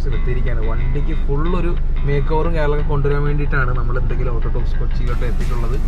ടോക്സിൽ എത്തിയിരിക്കുകയാണ് വണ്ടിക്ക് ഫുൾ ഒരു മേക്ക് ഓവറും കാര്യങ്ങളൊക്കെ കൊണ്ടുവരാൻ വേണ്ടിയിട്ടാണ് നമ്മൾ എന്തെങ്കിലും ഓട്ടോ ടോക്സ് കൊച്ചിയിലോട്ട് എത്തിയിട്ടുള്ളത്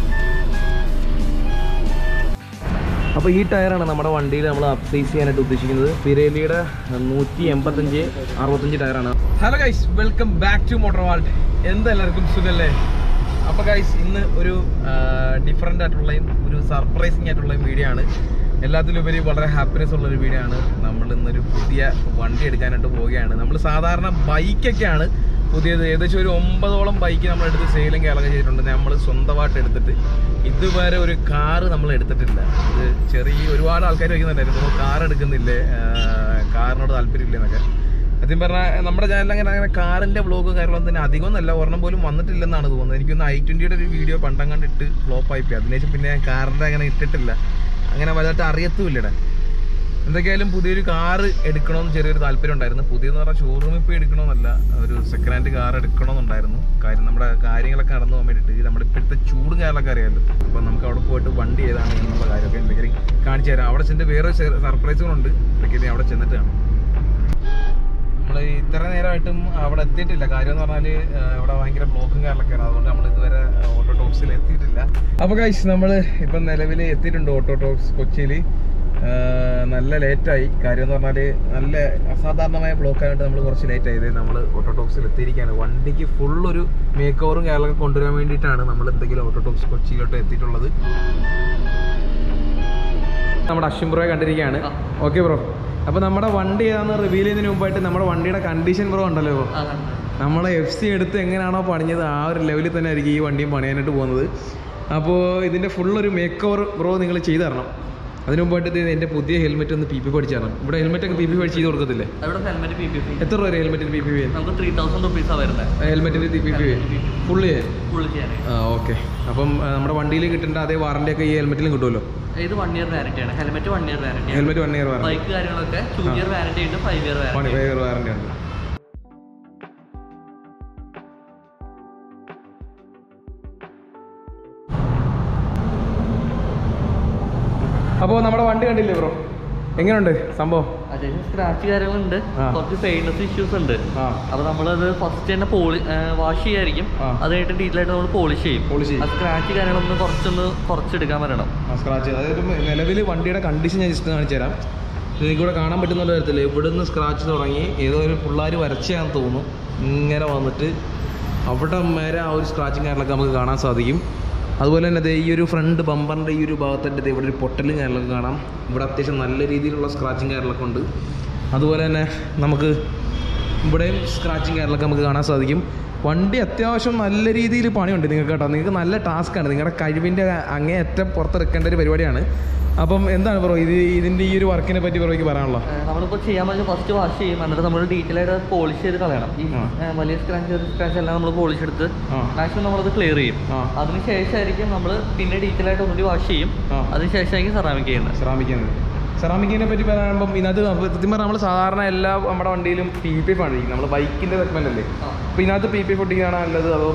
അപ്പോൾ ഈ ടയറാണ് നമ്മുടെ വണ്ടിയിൽ നമ്മൾ അപ്ഡേറ്റ് ചെയ്യാനായിട്ട് ഉദ്ദേശിക്കുന്നത് പിരേലിയുടെ നൂറ്റി എൺപത്തഞ്ച് അറുപത്തഞ്ച് ടയറാണ് hello guys welcome back to motor vault എന്താ എല്ലാവർക്കും സുഖല്ലേ അപ്പോൾ ഗൈസ് ഇന്ന് ഒരു ഡിഫറെൻ്റ് ആയിട്ടുള്ളയും ഒരു സർപ്രൈസിങ് ആയിട്ടുള്ളയും വീഡിയോ ആണ് എല്ലാത്തിലുപരി വളരെ ഹാപ്പിനെസ് ഉള്ള ഒരു വീഡിയോ ആണ് നമ്മൾ ഇന്നൊരു പുതിയ വണ്ടി എടുക്കാനായിട്ട് പോവുകയാണ് നമ്മൾ സാധാരണ ബൈക്കൊക്കെയാണ് പുതിയത് ഏകദേശം ഒരു ഒമ്പതോളം ബൈക്ക് നമ്മൾ എടുത്ത് സെയിലും കേരളം ചെയ്തിട്ടുണ്ട് നമ്മൾ സ്വന്തമായിട്ട് എടുത്തിട്ട് ഇതുവരെ ഒരു കാറ് നമ്മൾ എടുത്തിട്ടില്ല ഇത് ചെറിയ ഒരുപാട് ആൾക്കാർ വയ്ക്കുന്നുണ്ടായിരുന്നു കാർ എടുക്കുന്നില്ലേ കാറിനോട് താല്പര്യമില്ല എന്നൊക്കെ സത്യം പറഞ്ഞാൽ നമ്മുടെ ചാനലിൽ അങ്ങനെ അങ്ങനെ കാറിന്റെ വ്ളോഗും കാര്യങ്ങളും തന്നെ അധികമൊന്നല്ല ഒരെണ്ണം പോലും വന്നിട്ടില്ലെന്നാണ് തോന്നുന്നത് എനിക്കൊന്ന് ഐ ട്വന്റിയുടെ ഒരു വീഡിയോ പണ്ടം കണ്ടിട്ട് ഫ്ലോപ്പ് ആയിപ്പോയി അതിനുശേഷം പിന്നെ ഞാൻ കാറിന്റെ അങ്ങനെ ഇട്ടിട്ടില്ല അങ്ങനെ വലുതായിട്ട് അറിയത്തുമില്ലടേ എന്തൊക്കെയായാലും പുതിയൊരു കാറ് എടുക്കണമെന്ന് ചെറിയൊരു താല്പര്യം ഉണ്ടായിരുന്നു പുതിയെന്ന് പറഞ്ഞാൽ ഷോറൂമിൽ പോയി എടുക്കണമെന്നല്ല ഒരു സെക്കൻഡ് ഹാൻഡ് കാർ എടുക്കണമെന്നുണ്ടായിരുന്നു കാര്യം നമ്മുടെ കാര്യങ്ങളൊക്കെ നടന്നു പോകാൻ വേണ്ടിയിട്ട് നമ്മുടെ ഇപ്പോഴത്തെ ചൂടും കാര്യങ്ങളൊക്കെ അറിയാമല്ലോ അപ്പോൾ നമുക്ക് അവിടെ പോയിട്ട് വണ്ടി ഏതാണ് എന്നുള്ള കാര്യമൊക്കെ എന്തെങ്കിലും കാണിച്ചു തരാം അവിടെ ചെന്നിട്ട് വേറെ സർപ്രൈസുകളുണ്ട് ഇതൊക്കെ ഇനി അവിടെ ചെന്നിട്ട് കാണാം നമ്മൾ ഇത്ര നേരമായിട്ടും അവിടെ എത്തിയിട്ടില്ല കാര്യം എന്ന് പറഞ്ഞാൽ അവിടെ ഭയങ്കര ബ്ലോക്കും കാര്യങ്ങളൊക്കെയാണ് അതുകൊണ്ട് നമ്മൾ ഇതുവരെ ഓട്ടോ ടോക്സിൽ എത്തിയിട്ടില്ല അപ്പോൾ കഴിച്ച് നമ്മൾ ഇപ്പം നിലവിൽ എത്തിയിട്ടുണ്ട് ഓട്ടോ ടോക്സ് കൊച്ചിയിൽ നല്ല ലേറ്റായി കാര്യം എന്ന് പറഞ്ഞാൽ നല്ല അസാധാരണമായ ബ്ലോക്ക് ആയിട്ട് നമ്മൾ കുറച്ച് ലേറ്റ് ആയത് നമ്മൾ ഓട്ടോ ടോക്സിൽ എത്തിയിരിക്കുകയാണ് വണ്ടിക്ക് ഫുൾ ഒരു മേക്ക് ഓവറും കാര്യങ്ങളൊക്കെ കൊണ്ടുവരാൻ വേണ്ടിയിട്ടാണ് നമ്മൾ എന്തെങ്കിലും ഓട്ടോ ടോക്സ് കൊച്ചിയിലോട്ട് എത്തിയിട്ടുള്ളത് നമ്മുടെ അശ്വിൻ ബ്രോയെ കണ്ടിരിക്കുകയാണ് ഓക്കെ ബ്രോ അപ്പോൾ നമ്മുടെ വണ്ടി ഏതാണെന്ന് റിവീൽ ചെയ്യുന്നതിന് മുമ്പായിട്ട് നമ്മുടെ വണ്ടിയുടെ കണ്ടീഷൻ ബ്രോ ഉണ്ടല്ലോ ബ്രോ നമ്മളെ എഫ് സി എടുത്ത് എങ്ങനെയാണോ പണിഞ്ഞത് ആ ഒരു ലെവലിൽ തന്നെ ആയിരിക്കും ഈ വണ്ടിയും പണിയാനായിട്ട് പോകുന്നത് അപ്പോൾ ഇതിൻ്റെ ഫുൾ ഒരു മേക്ക് ഓവർ ബ്രോ നിങ്ങൾ ചെയ്തു തരണം അതിന് മുമ്പായിട്ട് ഇത് എൻ്റെ പുതിയ ഹെൽമെറ്റ് ഒന്ന് പി പി പഠിച്ചു തരണം ഇവിടെ ഹെൽമെറ്റ് ഒക്കെ പി പി പഠിച്ച് ചെയ്ത് കൊടുക്കത്തില്ലേ ഇവിടെ ഹെൽമെറ്റ് പി പി പി എത്ര രൂപ ഹെൽമെറ്റിന് പി പി പി നമുക്ക് ത്രീ തൗസൻഡ് റുപ്പീസാണ് വരുന്നത് ഹെൽമെറ്റിന് P P P full full ചെയ്യാൻ ആ ഓക്കെ അപ്പം ആ, നമ്മുടെ വണ്ടിയിൽ കിട്ടേണ്ട അതേ വാറണ്ടി ഒക്കെ ഈ ഹെൽമെറ്റിലും കിട്ടുമല്ലോ ഇത് വൺ ഇയർ വാറന്റി ആണ് ഹെൽമെറ്റ് വൺ ഇയർ വാറന്റി ആണ് helmet one year warranty bike കാര്യങ്ങളൊക്കെ ടു ഇയർ വാറന്റി ഉണ്ട് five year one warranty year warranty ഉണ്ട് അപ്പോൾ നമ്മുടെ വണ്ടി കണ്ടില്ലേ ബ്രോ എങ്ങനെയുണ്ട് സംഭവം അത്യാവശ്യം സ്ക്രാച്ച് കാര്യങ്ങളുണ്ട് ആ. കുറച്ച് പെയിൻസ് ഇഷ്യൂസ് ഉണ്ട് ആ അപ്പൊ നമ്മളത് ഫസ്റ്റ് തന്നെ പോളി വാഷ് ചെയ്യായിരിക്കും ആ. അത് കഴിഞ്ഞിട്ട് ഡീറ്റെയിൽ ആയിട്ട് നമ്മൾ പോളിഷ് ചെയ്യും Polish ചെയ്യും. ആ സ്ക്രാച്ച് കാര്യങ്ങളൊന്ന് കുറച്ചൊന്ന് കുറച്ചെടുക്കാൻ വരണം സ്ക്രാച്ച് അതായത് നിലവിൽ വണ്ടിയുടെ കണ്ടീഷൻ ഞാൻ ജസ്റ്റ് കാണിച്ചു തരാം നിങ്ങൾക്ക് ഇവിടെ കാണാൻ പറ്റുന്ന തരത്തിൽ ഇവിടുന്ന് സ്ക്രാച്ച് തുടങ്ങി ഏതോ ഒരു പിള്ളേർ വരച്ചാന്ന് തോന്നുന്നു ഇങ്ങനെ വന്നിട്ട് അവിടെ വരെ ആ ഒരു സ്ക്രാച്ചും കാര്യങ്ങളൊക്കെ നമുക്ക് കാണാൻ സാധിക്കും അതുപോലെ തന്നെ ദേ ഈ ഒരു ഫ്രണ്ട് ബമ്പറിൻ്റെ ഈ ഒരു ഭാഗത്തായിട്ട് ദേ ഇവിടെ ഒരു പൊട്ടലും കാര്യങ്ങളൊക്കെ കാണാം ഇവിടെ അത്യാവശ്യം നല്ല രീതിയിലുള്ള സ്ക്രാച്ചും കാര്യങ്ങളൊക്കെ ഉണ്ട് അതുപോലെ തന്നെ നമുക്ക് ഇവിടെയും സ്ക്രാച്ചും കാര്യങ്ങളൊക്കെ നമുക്ക് കാണാൻ സാധിക്കും വണ്ടി അത്യാവശ്യം നല്ല രീതിയിൽ പണിയുണ്ട് നിങ്ങൾക്ക് കേട്ടോ നിങ്ങൾക്ക് നല്ല ടാസ്ക്കാണ് നിങ്ങളുടെ കഴിവിൻ്റെ അങ്ങേയറ്റം പുറത്തെടുക്കേണ്ട ഒരു പരിപാടിയാണ് അപ്പം എന്താണ് ബ്രോ ഇത് ഇതിൻ്റെ ഈ ഒരു വർക്കിനെ പറ്റി ബ്രോയ്ക്ക് പറയാനുള്ളത് ഏഹ് നമ്മളിപ്പോൾ ചെയ്യാൻ പറ്റുന്ന ഫസ്റ്റ് വാഷ് ചെയ്യും എന്നിട്ട് നമ്മൾ ഡീറ്റെയിൽ ആയിട്ട് പോളിഷ് ചെയ്ത് കളയണം ഈ ആ. ഏഹ് വലിയ സ്ക്രാച്ച് ചെറിയ സ്ക്രാച്ച് എല്ലാം നമ്മൾ പോളിഷ് എടുത്ത് ആ. മാക്സിമം നമ്മളത് ക്ലിയർ ചെയ്യും ആ അതിനുശേഷമായിരിക്കും നമ്മൾ പിന്നെ ഡീറ്റെയിൽ ആയിട്ട് ഒന്നുകൂടി വാഷ് ചെയ്യും ആ. അതിനുശേഷമായിരിക്കും സെറാമിക് ചെയ്യുന്നത് സെറാമിക്കാണ് സെറാമിക്കിനെ പറ്റി പറയുമ്പം ഇതിനകത്ത് സത്യം പറഞ്ഞാൽ നമ്മൾ സാധാരണ എല്ലാ നമ്മുടെ വണ്ടിയിലും പി പി എഫ് ആണ് ഇരിക്കുന്നത് നമ്മൾ ബൈക്കിൻ്റെ സെഗ്മെൻ്റ് അല്ലേ അപ്പോൾ ഇതിനകത്ത് പി പി എഫ് ഒട്ടിക്കാണോ നല്ലത് അതോ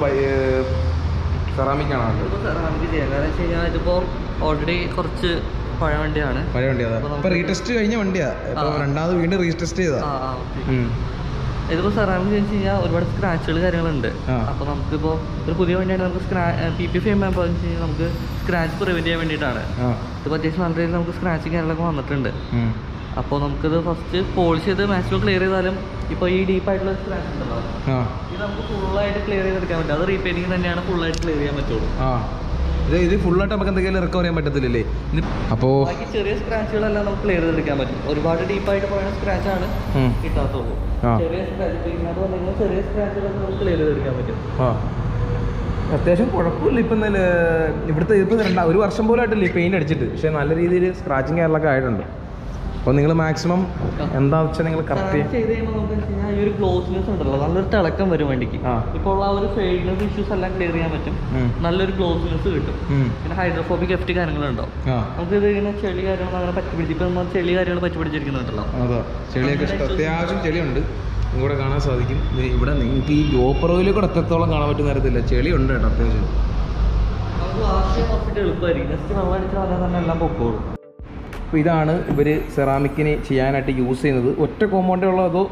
സെറാമിക്കാണോ നല്ലത് ഇതിപ്പോൾ സെറാമിക് ചെയ്യാം കാരണം വെച്ച് കഴിഞ്ഞാൽ ഇതിപ്പോൾ ഓൾറെഡി കുറച്ച് പഴയ വണ്ടിയാണ് പഴയ വണ്ടിയാ അപ്പോൾ ഇപ്പൊ റീടെസ്റ്റ് കഴിഞ്ഞ വണ്ടിയാ ഇപ്പൊ ആ. രണ്ടാമത് വീണ്ടും റീടെസ്റ്റ് ചെയ്താ ആ ആ ഓക്കെ ഉം. ഇതിപ്പോൾ സെറാമിക് വെച്ച് കഴിഞ്ഞാൽ ഒരുപാട് സ്ക്രാച്ചുകൾ കാര്യങ്ങളുണ്ട് ആ. അപ്പോൾ നമുക്കിപ്പോൾ ഒരു പുതിയ വണ്ടിയാണ് നമുക്ക് സ്ക്രാ പി പി എഫ് ചെയ്യുമ്പോൾ വെച്ച് കഴിഞ്ഞാൽ നമുക്ക് സ്ക്രാച്ച് പ്രിവെൻറ്റ് ചെയ്യാൻ വേണ്ടിയിട്ടാണ് ആ ഇതിപ്പോൾ അത്യാവശ്യം നല്ല രീതിയിൽ നമുക്ക് സ്ക്രാച്ച് കാര്യങ്ങളൊക്കെ വന്നിട്ടുണ്ട് ഉം. അപ്പോൾ നമുക്കിത് ഫസ്റ്റ് പോളിഷ് ചെയ്ത് മാക്സിമം ക്ലിയർ ചെയ്താലും ഇപ്പോൾ ഈ ഡീപ്പായിട്ടുള്ള സ്ക്രാച്ച് ഉണ്ടല്ലോ ആ ഇത് നമുക്ക് ഫുള്ളായിട്ട് ക്ലിയർ ചെയ്തെടുക്കാൻ പറ്റും അത് റീപെയിൻറ്റിങ് തന്നെയാണ് ഫുള്ളായിട്ട് ക്ലിയർ ചെയ്യാൻ പറ്റുള്ളൂ ആ ഇത് ഇത് ഫുള്ളായിട്ട് നമുക്ക് എന്തെങ്കിലും റിക്കവർ ചെയ്യാൻ പറ്റത്തില്ലല്ലേ ഇത് അപ്പോൾ ബാക്കി ചെറിയ സ്ക്രാച്ചുകളെല്ലാം നമുക്ക് ക്ലിയർ ചെയ്തെടുക്കാൻ പറ്റും ഒരുപാട് ഡീപ്പായിട്ട് പോയ സ്ക്രാച്ചാണ് കിട്ടാത്തുള്ളൂ ആ. ചെറിയ സ്ക്രാച്ച് ഇതിനകത്ത് വന്നു കഴിഞ്ഞാൽ ചെറിയ സ്ക്രാച്ചുകളൊക്കെ നമുക്ക് ക്ലിയർ ചെയ്തെടുക്കാൻ പറ്റും ആ അത്യാവശ്യം കുഴപ്പമില്ല ഇപ്പം നല്ല ഇവിടുത്തെ ഇപ്പം രണ്ടാ ഒരു വർഷം പോലും ആയിട്ടില്ല ഈ പെയിൻ്റ് അടിച്ചിട്ട് പക്ഷേ നല്ല രീതിയിൽ സ്ക്രാച്ചിങ് കാര്യങ്ങളൊക്കെ ആയിട്ടുണ്ട് അപ്പോൾ നിങ്ങൾ മാക്സിമം എന്താണെന്ന് വെച്ചാൽ നിങ്ങൾ കറക്റ്റ് Scratch ചെയ്ത് കഴിയുമ്പോൾ നമുക്ക് വെച്ച് കഴിഞ്ഞാൽ ഈ ഒരു ഗ്ലോസ്നെസ് ഉണ്ടല്ലോ നല്ലൊരു തിളക്കം വരും വണ്ടിക്ക് ആ. ഇപ്പോൾ ഉള്ള ആ ഒരു ഫെയിൽനെസ് ഇഷ്യൂസ് എല്ലാം ക്ലിയർ ചെയ്യാൻ പറ്റും നല്ലൊരു ഗ്ലോസ്നെസ് കിട്ടും പിന്നെ ഹൈഡ്രോഫോബിക് എഫ്റ്റ് കാര്യങ്ങളുണ്ടാവും ആ നമുക്ക് ഇത് ഇങ്ങനെ ചെളി കാര്യങ്ങൾ അങ്ങനെ പറ്റി പിടിച്ച് ഇപ്പം നമ്മൾ ചെളി കാര്യങ്ങൾ പറ്റി പിടിച്ചിരിക്കുന്നുണ്ടല്ലോ അതാ ചെളിയൊക്കെ ഇഷ്ടം അത്യാവശ്യം ചെളിയുണ്ട് ഇവിടെ കാണാൻ സാധിക്കും ദേ ഇവിടെ നിങ്ങൾക്ക് ഈ ജോപ്പറോയിൽ കൂടെ എത്രത്തോളം കാണാൻ പറ്റുന്ന തരത്തില്ല ചെളിയുണ്ട് കേട്ടോ അത്യാവശ്യം നമുക്ക് വാഷ് ചെയ്യാൻ കുറച്ചിട്ട് എളുപ്പമായിരിക്കും ജസ്റ്റ് വെള്ളം അടിച്ച് വന്നാൽ തന്നെ എല്ലാം പൊക്കോളും അപ്പോൾ ഇതാണ് ഇവർ സെറാമിക്കിന് ചെയ്യാനായിട്ട് യൂസ് ചെയ്യുന്നത് ഒറ്റ കോമ്പൗണ്ടേ ഉള്ളോ അതോ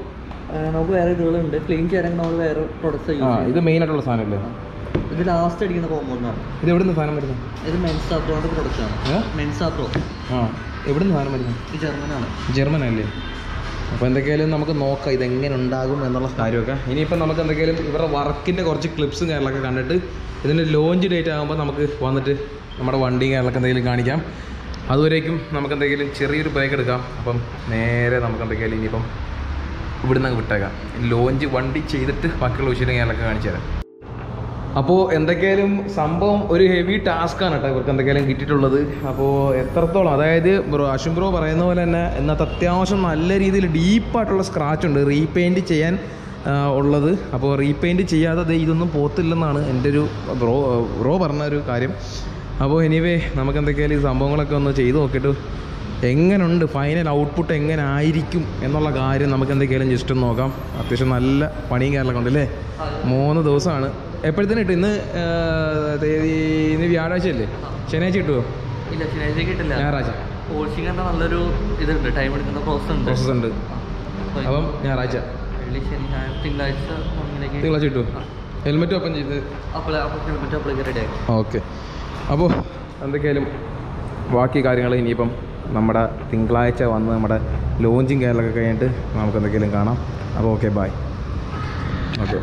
നമുക്ക് വേറെ ഇതുകളുണ്ട് ക്ലീൻ ചെയ്യാൻ നമ്മൾ വേറെ പ്രൊഡക്ട്സ് ആ യൂസ് ഇത് മെയിൻ ആയിട്ടുള്ള സാധനമല്ലേ ഇത് ലാസ്റ്റ് അടിക്കുന്ന കോമ്പൗണ്ടാണ് ഇത് എവിടെ നിന്ന് സാധനം വരുന്നത് ഇത് മെൻസ് ആപ്രോന്റെ പ്രൊഡക്റ്റ് ആണ് ഏ? മെൻസ് ആപ്രോ ആ എവിടെ നിന്ന് സാധനം വരുന്നത് ഇത് ജർമ്മനാണ് ജർമ്മൻ അല്ലേ അപ്പോൾ എന്തൊക്കെയായാലും നമുക്ക് നോക്കാം ഇതെങ്ങനെ ഉണ്ടാകും എന്നുള്ള കാര്യമൊക്കെ ഇനിയിപ്പോൾ നമുക്ക് എന്തൊക്കെയാലും ഇവരുടെ വർക്കിൻ്റെ കുറച്ച് ക്ലിപ്സും കാര്യങ്ങളൊക്കെ കണ്ടിട്ട് ഇതിൻ്റെ ലോഞ്ച് ഡേറ്റ് ആകുമ്പോൾ നമുക്ക് വന്നിട്ട് നമ്മുടെ വണ്ടിയും കാര്യങ്ങളൊക്കെ എന്തെങ്കിലും കാണിക്കാം അതുവരേക്കും നമുക്ക് എന്തെങ്കിലും ചെറിയൊരു ബ്രേക്ക് എടുക്കാം അപ്പം നേരെ നമുക്ക് എന്തൊക്കെയാലും ഇനിയിപ്പം ഇവിടുന്ന് അങ്ങ് വിട്ടേക്കാം ലോഞ്ച് വണ്ടി ചെയ്തിട്ട് ബാക്കിയുള്ള വിഷയം കാര്യങ്ങളൊക്കെ കാണിച്ചു തരാം അപ്പോൾ എന്തൊക്കെയാലും സംഭവം ഒരു ഹെവി ടാസ്ക് ആണ് കേട്ടോ ഇവർക്ക് എന്തൊക്കെയാലും കിട്ടിയിട്ടുള്ളത് അപ്പോൾ എത്രത്തോളം അതായത് ബ്രോ അശ്വിൻ ബ്രോ പറയുന്ന പോലെ തന്നെ ഇന്നത്തെ അത്യാവശ്യം നല്ല രീതിയിൽ ഡീപ്പായിട്ടുള്ള സ്ക്രാച്ച് ഉണ്ട് റീപെയിൻറ്റ് ചെയ്യാൻ ആ, ഉള്ളത് അപ്പോൾ റീപെയിൻറ്റ് ചെയ്യാതെ ദേ ഇതൊന്നും പോത്തില്ലെന്നാണ് എൻ്റെ ഒരു ബ്രോ ബ്രോ പറഞ്ഞ ഒരു കാര്യം അപ്പോൾ എനിവേ നമുക്ക് എന്തൊക്കെയാലും ഈ സംഭവങ്ങളൊക്കെ ഒന്ന് ചെയ്ത് നോക്കിയിട്ട് എങ്ങനെയുണ്ട് ഫൈനൽ ഔട്ട്പുട്ട് എങ്ങനെ ആയിരിക്കും എന്നുള്ള കാര്യം നമുക്ക് എന്തൊക്കെയാലും ജസ്റ്റ് ഒന്ന് നോക്കാം അത്യാവശ്യം നല്ല പണിയും കാര്യങ്ങളൊക്കെ ഉണ്ട് അല്ലേ മൂന്ന് ദിവസമാണ് എപ്പോഴത്തേനും കിട്ടും ഇന്ന് ആ, തീയതി ഇന്ന് വ്യാഴാഴ്ച അല്ലേ ശനിയാഴ്ച കിട്ടുമോ ഇല്ല ശനിയാഴ്ച കിട്ടില്ല ഞായറാഴ്ച പോളിഷിംഗ് എന്ന നല്ലൊരു ഇതുണ്ട് ടൈം എടുക്കുന്ന പ്രോസസ് ഉണ്ട് പ്രോസസ് ഉണ്ട് അപ്പോൾ അപ്പം ഞായറാഴ്ച വെള്ളി ശനി ഞായർ തിങ്കളാഴ്ച ഒന്നിലേക്ക് തിങ്കളാഴ്ച കിട്ടുമോ ഹെൽമെറ്റ് ഓപ്പൺ ചെയ്ത് അപ്പോൾ അപ്പോൾ ഹെൽമെറ്റ് അപ്ലിക്ക് റെഡി ആയി ഓക്കെ അപ്പോൾ എന്തൊക്കെയായാലും ബാക്കി കാര്യങ്ങൾ ഇനിയിപ്പം നമ്മുടെ തിങ്കളാഴ്ച വന്ന് നമ്മുടെ ലോഞ്ചിങ് കാര്യങ്ങളൊക്കെ കഴിഞ്ഞിട്ട് നമുക്ക് എന്തൊക്കെയാലും കാണാം അപ്പോൾ ഓക്കെ ബായ് ഓക്കെ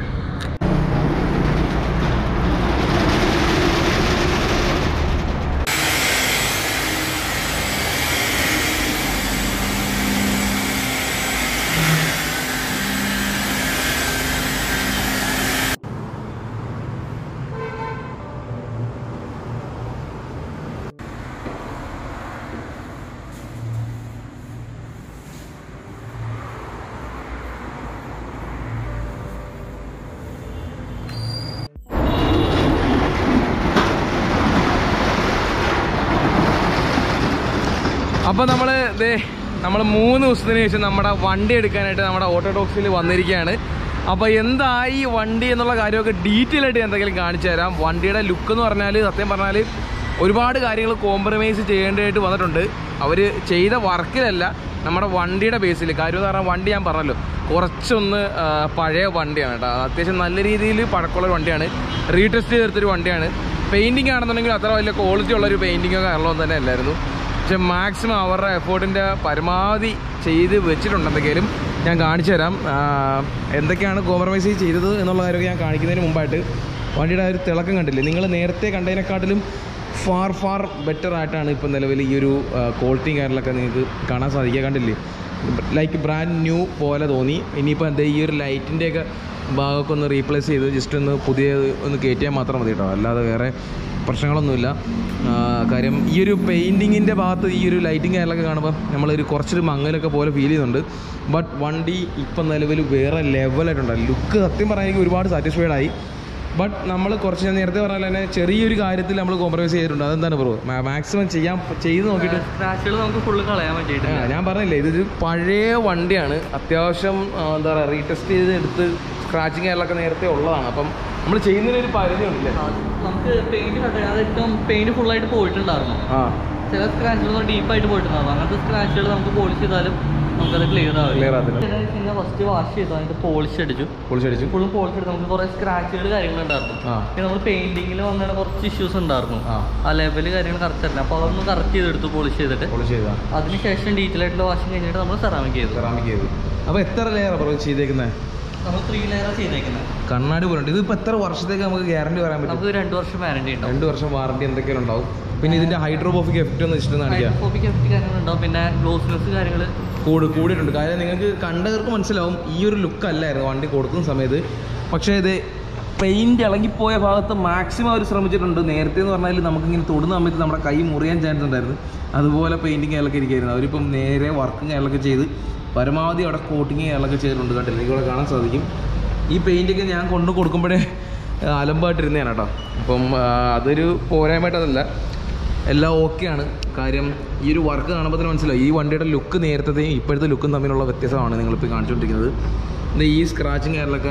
അപ്പോൾ നമ്മൾ ദേ നമ്മൾ മൂന്ന് ദിവസത്തിന് ശേഷം നമ്മുടെ വണ്ടി എടുക്കാനായിട്ട് നമ്മുടെ ഓട്ടോഡോക്സിൽ വന്നിരിക്കുകയാണ് അപ്പോൾ എന്തായി വണ്ടി എന്നുള്ള കാര്യമൊക്കെ ഡീറ്റെയിൽ ആയിട്ട് ഞാൻ എന്തെങ്കിലും കാണിച്ചു തരാം വണ്ടിയുടെ ലുക്ക് എന്ന് പറഞ്ഞാൽ സത്യം പറഞ്ഞാൽ ഒരുപാട് കാര്യങ്ങൾ കോംപ്രമൈസ് ചെയ്യേണ്ടതായിട്ട് വന്നിട്ടുണ്ട് അവർ ചെയ്ത വർക്കിലല്ല നമ്മുടെ വണ്ടിയുടെ ബേസിൽ കാര്യം എന്ന് പറഞ്ഞാൽ വണ്ടി ഞാൻ പറഞ്ഞല്ലോ കുറച്ചൊന്ന് ആ, പഴയ വണ്ടിയാണ് കേട്ടോ അത്യാവശ്യം നല്ല രീതിയിൽ പഴക്കമുള്ള ഒരു വണ്ടിയാണ് റീടെസ്റ്റ് ചെയ്തെടുത്തൊരു വണ്ടിയാണ് പെയിൻറ്റിങ് ആണെന്നുണ്ടെങ്കിൽ അത്ര വലിയ ക്വാളിറ്റി ഉള്ള ഒരു പെയിൻറ്റിങ്ങോ കാര്യങ്ങളൊന്നും തന്നെ അല്ലായിരുന്നു പക്ഷെ മാക്സിമം അവരുടെ എഫേർട്ടിൻ്റെ പരമാവധി ചെയ്ത് വെച്ചിട്ടുണ്ട് എന്തൊക്കെയാലും ഞാൻ കാണിച്ചു തരാം ആ, എന്തൊക്കെയാണ് കോംപ്രമൈസ് ചെയ്തത് എന്നുള്ള കാര്യമൊക്കെ ഞാൻ കാണിക്കുന്നതിന് മുമ്പായിട്ട് വണ്ടിയുടെ ആ ഒരു തിളക്കം കണ്ടില്ലേ നിങ്ങൾ നേരത്തെ കണ്ടതിനെക്കാട്ടിലും ഫാർ ഫാർ ബെറ്റർ ആയിട്ടാണ് ഇപ്പം നിലവിൽ ഈ ഒരു ക്വാളിറ്റിയും കാര്യങ്ങളൊക്കെ നിങ്ങൾക്ക് കാണാൻ സാധിക്കുക കണ്ടില്ലേ ലൈക്ക് ബ്രാൻഡ് ന്യൂ പോലെ തോന്നി ഇനിയിപ്പോൾ എന്താ ഈ ഒരു ലൈറ്റിൻ്റെയൊക്കെ ഭാഗമൊക്കെ ഒന്ന് റീപ്ലേസ് ചെയ്ത് ജസ്റ്റ് ഒന്ന് പുതിയ ഒന്ന് കയറ്റിയാൽ മാത്രം മതി കേട്ടോ അല്ലാതെ വേറെ പ്രശ്നങ്ങളൊന്നുമില്ല ആ, കാര്യം ഈ ഒരു പെയിൻറ്റിങ്ങിൻ്റെ ഭാഗത്ത് ഈ ഒരു ലൈറ്റിങ് കാര്യങ്ങളൊക്കെ കാണുമ്പോൾ നമ്മളൊരു കുറച്ചൊരു മങ്ങലൊക്കെ പോലെ ഫീൽ ചെയ്യുന്നുണ്ട് ബട്ട് വണ്ടി ഇപ്പം നിലവിൽ വേറെ ലെവലായിട്ടുണ്ട് ലുക്ക് സത്യം പറയാൻ എനിക്ക് ഒരുപാട് സാറ്റിസ്ഫൈഡ് ആയി ബട്ട് നമ്മൾ കുറച്ച് ഞാൻ നേരത്തെ പറഞ്ഞ പോലെ തന്നെ ചെറിയൊരു കാര്യത്തിൽ നമ്മൾ കോംപ്രമൈസ് ചെയ്തിട്ടുണ്ട് അതെന്താണ് ബ്രോ മാക്സിമം ചെയ്യാൻ ചെയ്ത് നോക്കിയിട്ട് സ്ക്രാച്ചുകൾ നമുക്ക് ഫുള്ള് കളയാൻ ആ, വേണ്ടിയിട്ടില്ല ഞാൻ പറഞ്ഞില്ലേ ഇതൊരു പഴയ വണ്ടിയാണ് അത്യാവശ്യം ആ, എന്താ പറയുക റീടെസ്റ്റ് ചെയ്ത് എടുത്ത് സ്ക്രാച്ചിങ് കാര്യങ്ങളൊക്കെ നേരത്തെ ഉള്ളതാണ് അപ്പം നമ്മൾ ചെയ്യുന്നതിനൊരു പരിധി ഉണ്ടല്ലേ നമുക്ക് പെയിന്റ് കട്ട് അത് ഏറ്റവും പെയിന്റ് ഫുള്ളായിട്ട് പോയിട്ടുണ്ടായിരുന്നു ആ ചില സ്ക്രാച്ചുകൾ ഡീപ്പായിട്ട് പോയിട്ടുണ്ടായിരുന്നു അങ്ങനത്തെ സ്ക്രാച്ചുകൾ നമുക്ക് പോളിഷ് ചെയ്താലും നമുക്കത് ക്ലിയർ ആവില്ല Clear ആകത്തില്ല. ഫസ്റ്റ് വാഷ് ചെയ്തു അതിന്റെ പോളിഷ് അടിച്ചു പൊളിച്ചടിച്ചു ഫുള്ളും പോളിഷ് എടുത്ത് നമുക്ക് കുറെ സ്ക്രാച്ചുകൾ കാര്യങ്ങളുണ്ടായിരുന്നു ആ പിന്നെ നമ്മൾ പെയിന്റിങ്ങിൽ വന്നിട്ട് കുറച്ച് ഇഷ്യൂസ് ഉണ്ടായിരുന്നു ആ ആ ലെവല് കാര്യങ്ങൾ കറക്റ്റ് അല്ല അപ്പോൾ അതൊന്ന് കറക്റ്റ് ചെയ്തെടുത്തു പോളിഷ് ചെയ്തിട്ട് പൊളിച്ച് ചെയ്താ അതിനുശേഷം ഡീറ്റെയിൽ ആയിട്ടുള്ള വാഷിംഗ് കഴിഞ്ഞിട്ട് നമ്മൾ സെറാമിക് ചെയ്തു സെറാമിക് ചെയ്തു അപ്പോൾ എത്ര ലെയർ ബ്രോ ചെയ്തേക്കുന്നത് നമ്മൾ ത്രീ ലെയർ ചെയ്തേക്കുന്നത് കണ്ണാടി പോലുണ്ട് ഇതിപ്പോൾ എത്ര വർഷത്തേക്ക് നമുക്ക് ഗ്യാരണ്ടി പറയാൻ പറ്റും നമുക്ക് രണ്ട് വർഷം വാറണ്ടി ഉണ്ടാവും രണ്ട് വർഷം വാറണ്ടി എന്തൊക്കെയാണ് ഉണ്ടാവും പിന്നെ ഇതിന്റെ ഹൈഡ്രോപോഫിക് എഫക്റ്റ് ഒന്ന് ഇഷ്ടം കാണിക്കാം ഹൈഡ്രോഫോബിക് എഫക്റ്റ് കാര്യങ്ങളുണ്ടാവും പിന്നെ ഗ്ലോസ്നെസ് കാര്യങ്ങൾ കൂട് കൂടിയിട്ടുണ്ട് കാര്യം നിങ്ങൾക്ക് കണ്ടവർക്ക് മനസ്സിലാവും ഈ ഒരു ലുക്ക് അല്ലായിരുന്നു വണ്ടി കൊടുക്കുന്ന സമയത്ത് പക്ഷേ ഇത് പെയിന്റ് ഇളകിപ്പോയ ഭാഗത്ത് മാക്സിമം അവർ ശ്രമിച്ചിട്ടുണ്ട് നേരത്തെ എന്ന് പറഞ്ഞാൽ നമുക്കിങ്ങനെ തൊടുന്ന സമയത്ത് നമ്മുടെ കൈ മുറിയാൻ ചാൻസ് ഉണ്ടായിരുന്നു അതുപോലെ പെയിന്റിങ് അയാളൊക്കെ ഇരിക്കുകയായിരുന്നു അവരിപ്പം നേരെ വർക്കും അയാളൊക്കെ ചെയ്ത് പരമാവധി അവിടെ കോട്ടിങ് അയാളൊക്കെ ചെയ്തിട്ടുണ്ട് കണ്ടില്ല നിങ്ങൾക്ക് ഇവിടെ കാണാൻ സാധിക്കും ഈ പെയിന്റൊക്കെ ഞാൻ കൊണ്ടു കൊടുക്കുമ്പോഴേ ആ, അലമ്പായിട്ടിരുന്നതാണ് കേട്ടോ അപ്പം ആ, അതൊരു പോരായ്മയായിട്ടതല്ല എല്ലാം ഓക്കെയാണ് കാര്യം ഈ ഒരു വർക്ക് കാണുമ്പോൾ തന്നെ മനസ്സിലാവും ഈ വണ്ടിയുടെ ലുക്ക് നേരത്തെയും ഇപ്പോഴത്തെ ലുക്കും തമ്മിലുള്ള വ്യത്യാസമാണ് നിങ്ങളിപ്പോൾ കാണിച്ചുകൊണ്ടിരിക്കുന്നത് ഇത് ഈ സ്ക്രാച്ചിങ് കാര്യങ്ങളൊക്കെ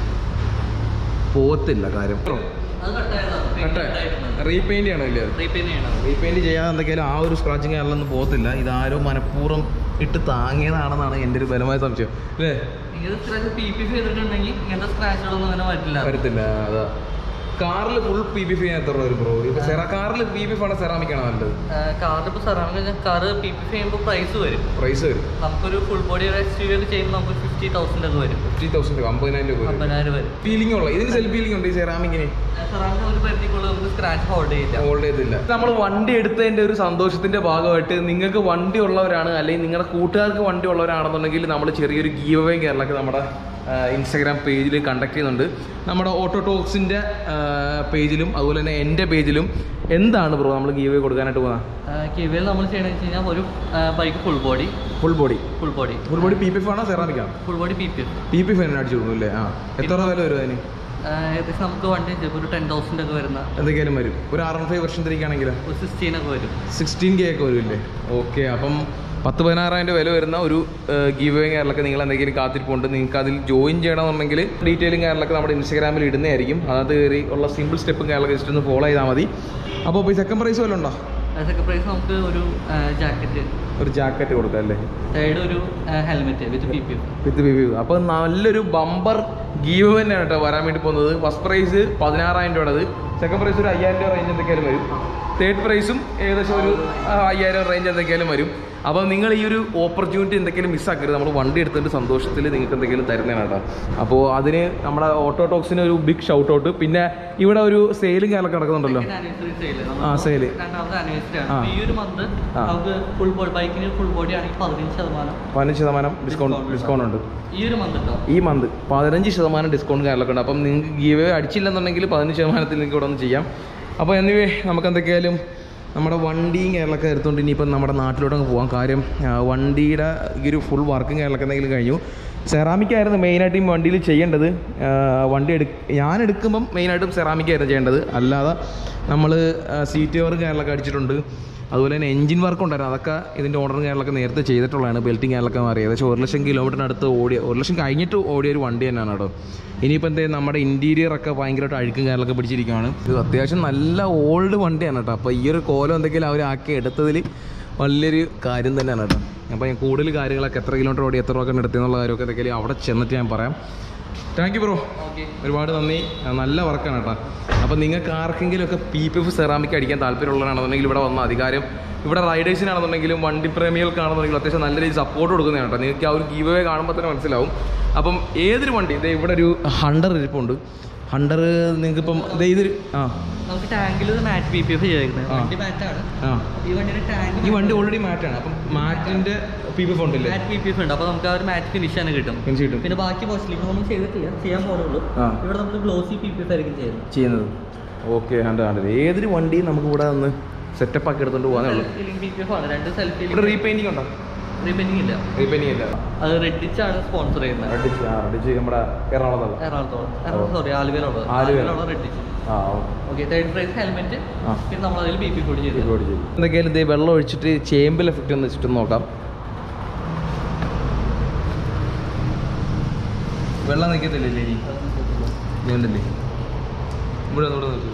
പോകത്തില്ല കാര്യം അത് കട്ടായതാണ് റീപെയിൻ്റ് ആണോ ഇല്ല റീപെയിൻ ചെയ്യണം റീപെയിൻറ്റ് ചെയ്യാതെ എന്തൊക്കെയാലും ആ ഒരു സ്ക്രാച്ചിങ് കാര്യങ്ങളൊന്നും പോകത്തില്ല ഇതാരോ മനഃപൂർവ്വം ഇട്ട് താങ്ങിയതാണെന്നാണ് എൻ്റെ ഒരു ബലമായ സംശയം അല്ലേ ഇത് സ്ക്രാച്ച് പി പി ചെയ്തിട്ടുണ്ടെങ്കിൽ ഇങ്ങനത്തെ സ്ക്രാച്ചുകളൊന്നും അങ്ങനെ വരില്ല വരത്തില്ല അതാ കാറിൽ ഫുൾ പി പി ഫി എത്ര വരും ബ്രോ ഇപ്പൊ സെറാ കാറിൽ പി പി ഫാണ് സെറാമിക് ആണ് നല്ലത് കാറിൽ ഇപ്പോൾ സെറാമിക് കാറ് പി പി ചെയ്യുമ്പോൾ പ്രൈസ് വരും പ്രൈസ് വരും നമുക്കൊരു ഫുൾ ബോഡി എസ് യു ഒക്കെ ചെയ്യുമ്പോൾ നമുക്ക് ഫിഫ്റ്റി തൗസൻഡ് ഒക്കെ വരും ഫിഫ്റ്റി തൗസൻഡ് രൂപ അമ്പതിനായിരം രൂപ വരും അമ്പതിനായിരം വരും ഫീലിംഗ് ഉള്ള ഇതിന് സെൽഫ് ഫീലിംഗ് ഉണ്ട് ഈ സെറാമിക്കിന് സെറാമിക് ഒരു പരിധിക്കുള്ള നമുക്ക് സ്ക്രാച്ച് ഹോൾഡ് ചെയ്യില്ല ഹോൾഡ് ചെയ്തില്ല നമ്മൾ വണ്ടി എടുത്തതിന്റെ ഒരു സന്തോഷത്തിന്റെ ഭാഗമായിട്ട് നിങ്ങൾക്ക് വണ്ടി ഉള്ളവരാണ് അല്ലെങ്കിൽ നിങ്ങളുടെ കൂട്ടുകാർക്ക് വണ്ടി ഉള്ളവരാണെന്നുണ്ടെങ്കിൽ നമ്മൾ ചെറിയൊരു ഗീവ് അവേ കേരളക്ക് നമ്മുടെ ഇൻസ്റ്റാഗ്രാം പേജിൽ കണ്ടക്ട് ചെയ്യുന്നുണ്ട് നമ്മുടെ ഓട്ടോ ടോക്സിന്റെ പേജിലും അതുപോലെ തന്നെ എൻ്റെ പേജിലും എന്താണ് ബ്രോ നമ്മൾ ഗീവ് അവേ കൊടുക്കാനായിട്ട് പോകുന്നത് കിവിയിൽ നമ്മൾ ചെയ്യണമെന്ന് വെച്ച് കഴിഞ്ഞാൽ ഒരു bike full body full body full body full body P P F ആണോ സെറാമിക് ആണോ full body P P F P P F തന്നെ അടിച്ചു കൊടുക്കും അല്ലേ ആ എത്ര വില വരും അതിന് ഏകദേശം നമുക്ക് വണ്ടി ചിലപ്പോൾ ഒരു ടെൻ തൗസൻഡ് ഒക്കെ വരുന്ന എന്തൊക്കെയാലും വരും ഒരു ആർ എൻ ഫൈവ് വർഷം തിരിക്കുകയാണെങ്കിലോ ഒരു സിക്സ്റ്റീൻ ഒക്കെ വരും സിക്സ്റ്റീൻ കെ ഒക്കെ വരില്ലേ ഓക്കെ അപ്പം പത്ത് പതിനാറായിരം രൂപ വില വരുന്ന ഒരു ഗീവ് വേ കേരളക്ക് നിങ്ങൾ എന്തെങ്കിലും കാത്തിരിപ്പുണ്ട് നിങ്ങൾക്ക് അതിൽ ജോയിൻ ചെയ്യണമെന്നുണ്ടെങ്കിൽ ഡീറ്റെയിലും കേരളക്ക് നമ്മുടെ ഇൻസ്റ്റാഗ്രാമിൽ ഇടുന്നതായിരിക്കും അതിനകത്ത് കയറി ഉള്ള സിമ്പിൾ സ്റ്റെപ്പും കേരളക്ക് ജസ്റ്റ് ഒന്ന് ഫോളോ ചെയ്താൽ മതി അപ്പോൾ ഇപ്പോൾ സെക്കൻഡ് പ്രൈസ് വല്ലതും ഉണ്ടോ സെക്കൻഡ് പ്രൈസ് നമുക്ക് ഒരു ജാക്കറ്റ് ഒരു ജാക്കറ്റ് കൊടുക്കാം അല്ലേ തേർഡ് ഒരു helmet with P P F with B അപ്പോൾ നല്ലൊരു ബമ്പർ ഗീവ് തന്നെയാണ് കേട്ടോ വരാൻ വേണ്ടി പോകുന്നത് ഫസ്റ്റ് പ്രൈസ് പതിനാറായിരം രൂപയുടേത് സെക്കൻഡ് പ്രൈസ് ഒരു അയ്യായിരം രൂപ റേഞ്ച് എന്തൊക്കെയാലും വരും തേർഡ് പ്രൈസും ഏകദേശം ഒരു ആ, അയ്യായിരം റേഞ്ച് എന്തൊക്കെയാലും വരും അപ്പോൾ നിങ്ങൾ ഈ ഒരു ഓപ്പർച്യൂണിറ്റി എന്തെങ്കിലും മിസ്സാക്കരുത് നമ്മൾ വണ്ടി എടുത്തതിൻ്റെ സന്തോഷത്തിൽ നിങ്ങൾക്ക് എന്തെങ്കിലും തരുന്നതാണ് കേട്ടോ അപ്പോൾ അതിന് നമ്മുടെ ഓട്ടോ ടോക്സിന് ഒരു ബിഗ് ഷൗട്ട് ഔട്ട് പിന്നെ ഇവിടെ ഒരു സെയിലും കാലൊക്കെ നടക്കുന്നുണ്ടല്ലോ ആനിവേഴ്സറി സെയിൽ ആ, sale. രണ്ടാമത്തെ ആനിവേഴ്സറി ആ. ആണ് ഈ ഒരു മന്ത് ആ. നമുക്ക് ഫുൾ ബോഡി ബൈക്കിന് ഫുൾ ബോഡി ആണെങ്കിൽ പതിനഞ്ച് ശതമാനം പതിനഞ്ച് ശതമാനം ഡിസ്കൗണ്ട് Discount ഡിസ്കൗണ്ട് ഉണ്ട് ഈ ഒരു മന്ത് കേട്ടോ ഈ മന്ത് പതിനഞ്ച് ശതമാനം ഡിസ്കൗണ്ട് കാര്യങ്ങളൊക്കെ ഉണ്ട് അപ്പം നിങ്ങൾക്ക് ഗീവ് അടിച്ചില്ലെന്നുണ്ടെങ്കിൽ പതിനഞ്ച് ശതമാനത്തിൽ നിങ്ങൾക്ക് ഇവിടെ ഒന്ന് ചെയ്യാം അപ്പോൾ എന്നിവേ നമുക്ക് എന്തൊക്കെയായാലും നമ്മുടെ വണ്ടിയും കേരളമൊക്കെ എടുത്തുകൊണ്ട് ഇനിയിപ്പം നമ്മുടെ നാട്ടിലോട്ട് അങ്ങ് പോകാം കാര്യം ആ, വണ്ടിയുടെ ഈ ഒരു ഫുൾ വർക്കും കേരളമൊക്കെ എന്തെങ്കിലും കഴിഞ്ഞു സെറാമിക് ആയിരുന്നു മെയിനായിട്ട് ഈ വണ്ടിയിൽ ചെയ്യേണ്ടത് ആ, വണ്ടി എടു ഞാൻ എടുക്കുമ്പം മെയിനായിട്ടും സെറാമിക് ആയിരുന്നു ചെയ്യേണ്ടത് അല്ലാതെ നമ്മൾ സീറ്റ് കവർ കേരളമൊക്കെ അടിച്ചിട്ടുണ്ട് അതുപോലെ തന്നെ എഞ്ചിൻ വർക്ക് ഉണ്ടായിരുന്നു അതൊക്കെ ഇതിൻ്റെ ഓർഡർ കാര്യങ്ങളൊക്കെ നേരത്തെ ചെയ്തിട്ടുള്ളതാണ് ബെൽറ്റിംഗ് കാര്യങ്ങളൊക്കെ മാറി ഏകദേശം ഒരു ലക്ഷം കിലോമീറ്ററിനടുത്ത് ഓടിയ ഒരു ലക്ഷം കഴിഞ്ഞിട്ട് ഓടിയ ഒരു വണ്ടി തന്നെയാണ് കേട്ടോ ഇനിയിപ്പോൾ എന്തേ നമ്മുടെ ഇൻറ്റീരിയർ ഒക്കെ ഭയങ്കരമായിട്ട് അഴുക്കും കാര്യങ്ങളൊക്കെ പിടിച്ചിരിക്കുകയാണ് ഇത് അത്യാവശ്യം നല്ല ഓൾഡ് വണ്ടിയാണ് കേട്ടോ അപ്പോൾ ഈ ഒരു കോലം എന്തെങ്കിലും അവർ ആക്കി എടുത്തതിൽ വലിയൊരു കാര്യം തന്നെയാണ് കേട്ടോ അപ്പോൾ ഞാൻ കൂടുതൽ കാര്യങ്ങളൊക്കെ എത്ര കിലോമീറ്റർ ഓടി എത്ര രൂപ എടുത്തെന്നുള്ള കാര്യമൊക്കെ എന്തെങ്കിലും അവിടെ ചെന്നിട്ട് ഞാൻ പറയാം താങ്ക് യു ബ്രോ ഓക്കെ ഒരുപാട് നന്ദി ആ, നല്ല വർക്കാണ് കേട്ടോ അപ്പോൾ നിങ്ങൾക്ക് ആർക്കെങ്കിലും ഒക്കെ പി പി എഫ് സെറാമിക് അടിക്കാൻ താല്പര്യമുള്ളതാണെന്നുണ്ടെങ്കിൽ ഇവിടെ വന്ന അധികാരം ഇവിടെ റൈഡേഴ്സിനാണെന്നുണ്ടെങ്കിലും വണ്ടി പ്രേമികൾക്കാണെന്നുണ്ടെങ്കിലും അത്യാവശ്യം നല്ല രീതിയിൽ സപ്പോർട്ട് കൊടുക്കുന്നതാണ് കേട്ടോ നിങ്ങൾക്ക് ആ ഒരു ഗീവ് അവേ കാണുമ്പോൾ തന്നെ മനസ്സിലാവും അപ്പം ഏതൊരു വണ്ടി ഇതേ ഇവിടെ ഒരു ഹണ്ടർ ഇരിപ്പുണ്ട് ഹണ്ടർ നിങ്ങൾക്ക് ഇപ്പം ഇതേ ഇതൊരു ആ നമുക്ക് ടാങ്കിൽ മാറ്റ് പി പി എഫ് ചെയ്തേക്കുന്നത് ആ. വണ്ടി മാറ്റാണ് ആ ഈ വണ്ടിയുടെ ടാങ്ക് ഈ വണ്ടി ഓൾറെഡി മാറ്റാണ് അപ്പം മാറ്റിൻ്റെ പി പി എഫ് ഉണ്ടല്ലേ മാറ്റ് പി പി എഫ് ഉണ്ട് അപ്പോൾ നമുക്ക് ആ ഒരു മാറ്റ് ഫിനിഷ് തന്നെ കിട്ടും ഫിനിഷ് കിട്ടും പിന്നെ ബാക്കി പോസ്റ്റിലേക്ക് നമ്മൾ ചെയ്തിട്ടില്ല ചെയ്യാൻ പോകുന്നുള്ളൂ ആ. ഇവിടെ നമ്മൾ ഗ്ലോസി പി പി എഫ് ആയിരിക്കും ചെയ്യുന്നത് ചെയ്യുന്നത് ഓക്കെ ഹണ്ടർ ഹണ്ടർ ഏതൊരു വണ്ടിയും നമുക്ക് ഇവിടെ ഒന്ന് സെറ്റപ്പ് ആക്കി എടുത്തുകൊണ്ട് പോകാനേ ഉള്ളൂ ഫീലിംഗ് പി പി എഫ് ആണ് രണ്ട് സെൽഫി ഇവിടെ റീപെയിൻറ്റിംഗ് ഉണ്ടോ റീപെയിന്റിംഗ് ഇല്ല റീപെയിൻറ്റിംഗ് ഇല്ല അത് റെഡിച്ചാണ് സ്പോൺസർ ചെയ്യുന്നത് അടിച്ച് ആ അടിച്ച് നമ്മുടെ എറണാകുളത്തുള്ള എറണാകുളത്തോളം എറണാകുളം സോറി ആലുവയിലുള്ളത് ആലുവ. ആലുവയിലുള്ള റെഡിച്ച് ആ ഓക്കെ തേർഡ് പ്രൈസ് ഹെൽമെറ്റ് ആ. പിന്നെ നമ്മൾ അതിൽ ബി പി കൂടി ചെയ്തു ഒരുപാട് ചെയ്തു എന്തൊക്കെയാലും ഇതേ വെള്ളം ഒഴിച്ചിട്ട് ചേമ്പിൽ എഫക്റ്റ് ഒന്ന് വെച്ചിട്ട് നോക്കാം വെള്ളം നിൽക്കത്തില്ലേ ഇനി വേണ്ടല്ലേ ഇവിടെ ഇവിടെ നോക്കൂ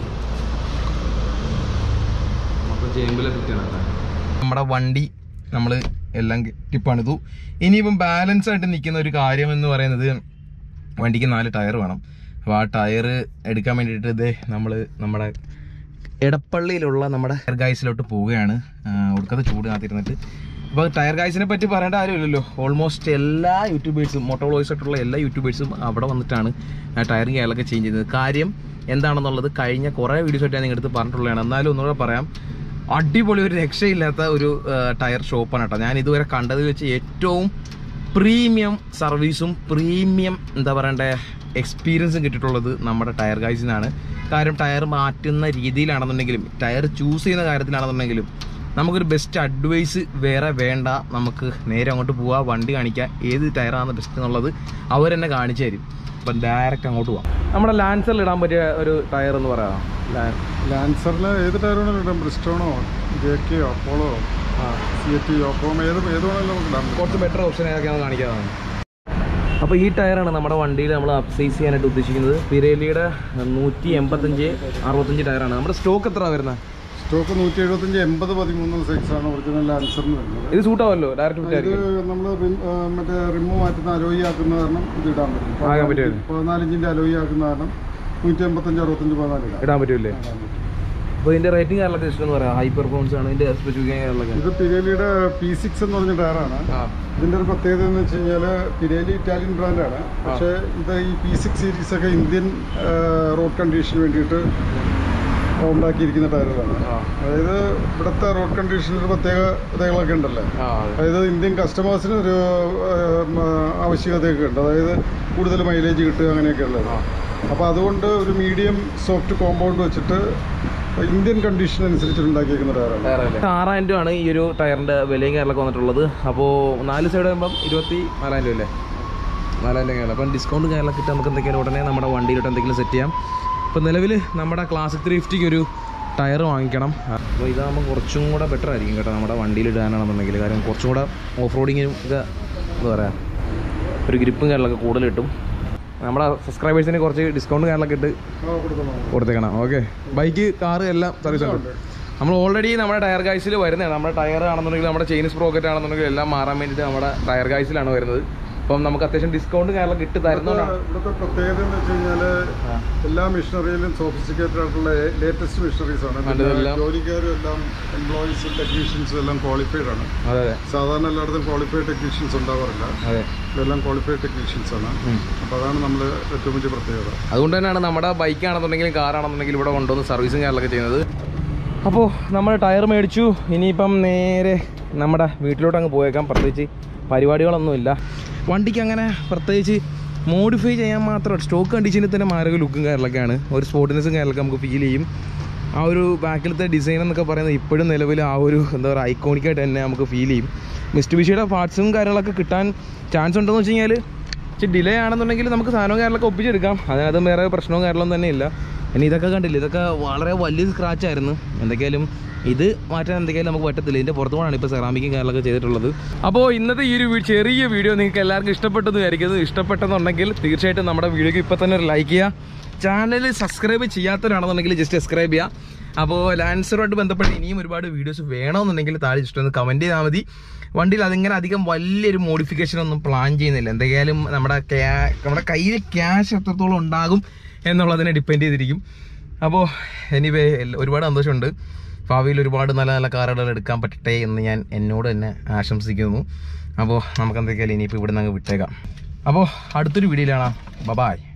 മൊത്തം ചേമ്പിൽ എഫക്റ്റ് ആണ് കേട്ടോ. നമ്മുടെ വണ്ടി നമ്മൾ എല്ലാം ടിപ്പണിതു ഇനിയിപ്പം ബാലൻസ് ആയിട്ട് നിൽക്കുന്ന ഒരു കാര്യം എന്ന് പറയുന്നത് വണ്ടിക്ക് നാല് ടയർ വേണം അപ്പോൾ ആ ടയർ എടുക്കാൻ വേണ്ടിയിട്ട് ഇതേ നമ്മൾ നമ്മുടെ എടപ്പള്ളിയിലുള്ള നമ്മുടെ ടയർ ഗൈസിലോട്ട് പോവുകയാണ് ആ, ഒടുക്കത്തെ ചൂട് കാത്തിരുന്നിട്ട് അപ്പോൾ ടയർ ഗൈസിനെ പറ്റി പറയേണ്ട കാര്യമില്ലല്ലോ ഓൾമോസ്റ്റ് എല്ലാ യൂട്യൂബേഴ്സും മോട്ടോളോയ്സ് ആയിട്ടുള്ള എല്ലാ യൂട്യൂബേഴ്സും അവിടെ വന്നിട്ടാണ് ആ ടയറും കേരളമൊക്കെ ചേഞ്ച് ചെയ്തത് കാര്യം എന്താണെന്നുള്ളത് കഴിഞ്ഞ കുറേ വീഡിയോസ് ആയിട്ട് ഞാൻ നിങ്ങളുടെ പറഞ്ഞിട്ടുള്ളതാണ് എന്നാലും ഒന്നുകൂടെ പറയാം അടിപൊളി ഒരു രക്ഷയില്ലാത്ത ഒരു ആ, ടയർ ഷോപ്പാണ് കേട്ടോ ഞാൻ ഇതുവരെ കണ്ടതിൽ വെച്ച് ഏറ്റവും പ്രീമിയം സർവീസും പ്രീമിയം എന്താ പറയണ്ടേ എക്സ്പീരിയൻസും കിട്ടിയിട്ടുള്ളത് നമ്മുടെ ടയർ ഗൈസിനാണ് കാര്യം ടയർ മാറ്റുന്ന രീതിയിലാണെന്നുണ്ടെങ്കിലും ടയർ ചൂസ് ചെയ്യുന്ന കാര്യത്തിലാണെന്നുണ്ടെങ്കിലും നമുക്കൊരു ബെസ്റ്റ് അഡ്വൈസ് വേറെ വേണ്ട നമുക്ക് നേരെ അങ്ങോട്ട് പോവാം വണ്ടി കാണിക്കുക ഏത് ടയറാണ് ബെസ്റ്റ് എന്നുള്ളത് അവർ തന്നെ കാണിച്ചു തരും അപ്പം ഡയറക്റ്റ് അങ്ങോട്ട് പോവാം നമ്മുടെ ലാൻസറിൽ ഇടാൻ പറ്റിയ ഒരു ടയർ എന്ന് പറയാം ലാൻസറിൽ ഏത് ടയർ വേണമെങ്കിലും ഇടാം ബ്രിസ്റ്റോണോ ജേക്കിയോ അപ്പോളോ സി ടി ഒപ്പം ഏത് ഏത് വേണമെങ്കിലും നമുക്ക് ഇടാം കുറച്ച് ബെറ്റർ ഓപ്ഷൻ ഏതൊക്കെയാണെന്ന് കാണിക്കാതാണ് അപ്പോൾ ഈ ടയറാണ് നമ്മുടെ വണ്ടിയിൽ നമ്മൾ അപ്സൈസ് ചെയ്യാനായിട്ട് ഉദ്ദേശിക്കുന്നത് പിരേലിയുടെ നൂറ്റി എൺപത്തഞ്ച് അറുപത്തഞ്ച് ടയറാണ് നമ്മുടെ സ്റ്റോക്ക് എത്ര വരുന്നത് സ്റ്റോക്ക് നൂറ്റി എഴുപത്തഞ്ച് എൺപത് പതിമൂന്ന് സൈസാണ് ഒറിജിനൽ ആൻസറിന് വരുന്നത് ഇത് സൂട്ടാവല്ലോ ഡയറക്റ്റ് ഫിറ്റ് ഇത് ആയിരിക്കും നമ്മൾ മറ്റേ റിമ്മ് മാറ്റുന്ന അലോയി ആക്കുന്ന കാരണം ഇത് ഇടാൻ പറ്റും ആകാൻ പറ്റുമായിരുന്നു. പതിനാല് ഇഞ്ചിന്റെ അലോയി ആക്കുന്ന കാരണം നൂറ്റി എൺപത്തഞ്ച് അറുപത്തഞ്ച് പതിനാല് ഇടാം ഇടാൻ പറ്റൂലേ ഇടാൻ പറ്റും. അപ്പോൾ ഇതിന്റെ റേറ്റിംഗ് കാര്യങ്ങളൊക്കെ ജസ്റ്റ് എന്ന് പറയാം ഹൈ പെർഫോമൻസ് ആണ് ഇതിന്റെ സ്പെസിഫിക്കേഷൻ കാര്യങ്ങളൊക്കെ ഇത് പിരേലിയുടെ പി സിക്സ് എന്ന് പറഞ്ഞ ടയറാണ് ആ ഇതിന്റെ ഒരു പ്രത്യേകത എന്ന് വെച്ച് കഴിഞ്ഞാൽ പിരേലി ഇറ്റാലിയൻ ബ്രാൻഡാണ് പക്ഷേ ഇത് ഈ പി സിക്സ് സീരീസ് ഒക്കെ ഇന്ത്യൻ റോഡ് കണ്ടീഷന് വേണ്ടിയിട്ട് ഉണ്ടാക്കിയിരിക്കുന്ന ടയറുകളാണ് ആ. അതായത് ഇവിടുത്തെ റോഡ് കണ്ടീഷനിൽ ഒരു പ്രത്യേകതകളൊക്കെ ഉണ്ടല്ലോ ആ അതെ. അതായത് ഇന്ത്യൻ കസ്റ്റമേഴ്സിന് ഒരു ഏം, ആവശ്യകതയൊക്കെ ഉണ്ട് അതായത് കൂടുതൽ മൈലേജ് കിട്ടുക അങ്ങനെയൊക്കെ ഉള്ളത് അപ്പോൾ അതുകൊണ്ട് ഒരു മീഡിയം സോഫ്റ്റ് കോമ്പൗണ്ട് വെച്ചിട്ട് ഇന്ത്യൻ കണ്ടീഷൻ അനുസരിച്ച് ഉണ്ടാക്കിയിരിക്കുന്ന ടയറാണ് ആറായിരം രൂപയാണ് ഈ ഒരു ടയറിന്റെ വിലയും കാര്യങ്ങളൊക്കെ വന്നിട്ടുള്ളത് അപ്പോൾ നാല് സൈഡ് വരുമ്പം ഇരുപത്തി നാലായിരം രൂപ അല്ലേ നാലായിരം രൂപ കാര്യങ്ങൾ അപ്പം ഡിസ്കൗണ്ട് കാര്യങ്ങളൊക്കെ ഇട്ട് നമുക്ക് എന്തെങ്കിലും ഉടനെ നമ്മുടെ വണ്ടിയിലോട്ട് എന്തെങ്കിലും സെറ്റ് ചെയ്യാം ഇപ്പം നിലവിൽ നമ്മുടെ ക്ലാസിക് ത്രീ ഫിഫ്റ്റിക്ക് ഒരു ടയർ വാങ്ങിക്കണം അപ്പോൾ ഇതാകുമ്പോൾ കുറച്ചും കൂടെ ബെറ്റർ ആയിരിക്കും കേട്ടോ നമ്മുടെ വണ്ടിയിൽ ഇടാനാണെന്നുണ്ടെങ്കിൽ കാര്യം കുറച്ചും കൂടെ ഓഫ് റോഡിങ്ങിനും ഒക്കെ എന്താ പറയുക ഒരു ഗ്രിപ്പും കാര്യങ്ങളൊക്കെ കൂടുതൽ കിട്ടും നമ്മുടെ സബ്സ്ക്രൈബേഴ്സിന് കുറച്ച് ഡിസ്കൗണ്ട് കാര്യങ്ങളൊക്കെ ഇട്ട് കൊടുത്തേക്കണം ഓക്കെ ബൈക്ക് കാറ് എല്ലാം സർവീസ് ഉണ്ട് നമ്മൾ ഓൾറെഡി നമ്മുടെ ടയർ ഗൈസിൽ വരുന്നതാണ് നമ്മുടെ ടയർ ആണെന്നുണ്ടെങ്കിൽ നമ്മുടെ ചെയിൻ സ്പ്രോക്കറ്റ് ആണെന്നുണ്ടെങ്കിൽ എല്ലാം മാറാൻ വേണ്ടിയിട്ട് നമ്മുടെ ടയർ ഗൈസിലാണ് വരുന്നത് അപ്പം നമുക്ക് അത്യാവശ്യം ഡിസ്കൗണ്ട് കാര്യങ്ങളൊക്കെ ഇട്ട് തരുന്നതുകൊണ്ടാണ് ഇവിടുത്തെ പ്രത്യേകത എന്ന് വെച്ച് കഴിഞ്ഞാൽ എല്ലാ മെഷീനറിയിലും സോഫിസ്റ്റിക്കേറ്റഡ് ആയിട്ടുള്ള ലേറ്റസ്റ്റ് മെഷീനറീസ് ആണ് ഉണ്ട്, പിന്നെ എല്ലാം. ജോലിക്കാരും എല്ലാം എംപ്ലോയീസും ടെക്നീഷ്യൻസും എല്ലാം ക്വാളിഫൈഡ് ആണ് അതെ അതെ സാധാരണ എല്ലായിടത്തും ക്വാളിഫൈഡ് ടെക്നീഷ്യൻസ് ഉണ്ടാവാറില്ല അതെ ഇതെല്ലാം ക്വാളിഫൈഡ് ടെക്നീഷ്യൻസ് ആണ് അപ്പോൾ അതാണ് നമ്മൾ ഏറ്റവും വലിയ പ്രത്യേകത അതുകൊണ്ട് തന്നെയാണ് നമ്മുടെ ബൈക്ക് ആണെന്നുണ്ടെങ്കിലും കാർ ആണെന്നുണ്ടെങ്കിലും ഇവിടെ കൊണ്ടുവന്ന് സർവീസും കാര്യങ്ങളൊക്കെ ചെയ്യുന്നത് അപ്പോൾ നമ്മൾ ടയർ മേടിച്ചു ഇനിയിപ്പം നേരെ നമ്മുടെ വീട്ടിലോട്ട് അങ്ങ് പോയേക്കാം പ്രത്യേകിച്ച് പരിപാടികളൊന്നുമില്ല വണ്ടിക്ക് അങ്ങനെ പ്രത്യേകിച്ച് മോഡിഫൈ ചെയ്യാൻ മാത്രം സ്റ്റോക്ക് കണ്ടീഷനിൽ തന്നെ മാരക ലുക്കും കാര്യങ്ങളൊക്കെയാണ് ഒരു സ്പോർട്ടിനെസ്സും കാര്യങ്ങളൊക്കെ നമുക്ക് ഫീൽ ചെയ്യും ആ ഒരു ബാക്കിലത്തെ ഡിസൈൻ എന്നൊക്കെ പറയുന്നത് ഇപ്പോഴും നിലവിൽ ആ ഒരു എന്താ പറയുക ഐക്കോണിക്കായിട്ട് തന്നെ നമുക്ക് ഫീൽ ചെയ്യും മിസ്റ്റുബിഷിയുടെ പാർട്സും കാര്യങ്ങളൊക്കെ കിട്ടാൻ ചാൻസ് ഉണ്ടെന്ന് വെച്ച് കഴിഞ്ഞാൽ ഇച്ചിരി ഡിലേ ആണെന്നുണ്ടെങ്കിൽ നമുക്ക് സാധനവും കാര്യങ്ങളൊക്കെ ഒപ്പിച്ചെടുക്കാം അതിനകത്ത് വേറെ പ്രശ്നവും കാര്യങ്ങളൊന്നും തന്നെ ഇല്ല ഇനി ഇതൊക്കെ കണ്ടില്ല ഇതൊക്കെ വളരെ വലിയ സ്ക്രാച്ച് ആയിരുന്നു എന്തൊക്കെയാലും ഇത് മാറ്റാൻ എന്തൊക്കെയാലും നമുക്ക് പറ്റത്തില്ല ഇതിൻ്റെ പുറത്തു കൊണ്ടാണ് ഇപ്പോൾ സെറാമിക്കും കാര്യങ്ങളൊക്കെ ചെയ്തിട്ടുള്ളത് അപ്പോൾ ഇന്നത്തെ ഈ ഒരു വീ- ചെറിയ വീഡിയോ നിങ്ങൾക്ക് എല്ലാവർക്കും ഇഷ്ടപ്പെട്ടെന്ന് വിചാരിക്കുന്നത് ഇഷ്ടപ്പെട്ടെന്നുണ്ടെങ്കിൽ തീർച്ചയായിട്ടും നമ്മുടെ വീഡിയോക്ക് ഇപ്പോൾ തന്നെ ഒരു ലൈക്ക് ചെയ്യുക ചാനൽ സബ്സ്ക്രൈബ് ചെയ്യാത്തവരാണെന്നുണ്ടെങ്കിൽ ജസ്റ്റ് സബ്സ്ക്രൈബ് ചെയ്യുക അപ്പോൾ ലാൻസറുമായിട്ട് ബന്ധപ്പെട്ട് ഇനിയും ഒരുപാട് വീഡിയോസ് വേണമെന്നുണ്ടെങ്കിൽ താഴെ ജസ്റ്റ് ഒന്ന് കമൻറ്റ് ചെയ്താൽ മതി വണ്ടിയിൽ അതിങ്ങനെ അധികം വലിയൊരു മോഡിഫിക്കേഷൻ ഒന്നും പ്ലാൻ ചെയ്യുന്നില്ല എന്തെങ്കിലും നമ്മുടെ ക്യാ- നമ്മുടെ കയ്യിൽ ക്യാഷ് എത്രത്തോളം ഉണ്ടാകും എന്നുള്ളതിനെ ഡിപ്പെൻഡ് ചെയ്തിരിക്കും അപ്പോൾ എനിവേ ഒരുപാട് സന്തോഷമുണ്ട് ഭാവിയിൽ ഒരുപാട് നല്ല നല്ല കാറുകൾ എടുക്കാൻ പറ്റട്ടെ എന്ന് ഞാൻ എന്നോട് തന്നെ ആശംസിക്കുന്നു അപ്പോൾ നമുക്ക് എന്തൊക്കെയാലും ഇനിയിപ്പോൾ ഇവിടെ നിന്ന് അങ്ങ് വിട്ടേക്കാം അപ്പോൾ അടുത്തൊരു വീഡിയോയിലാണ് ബബായ്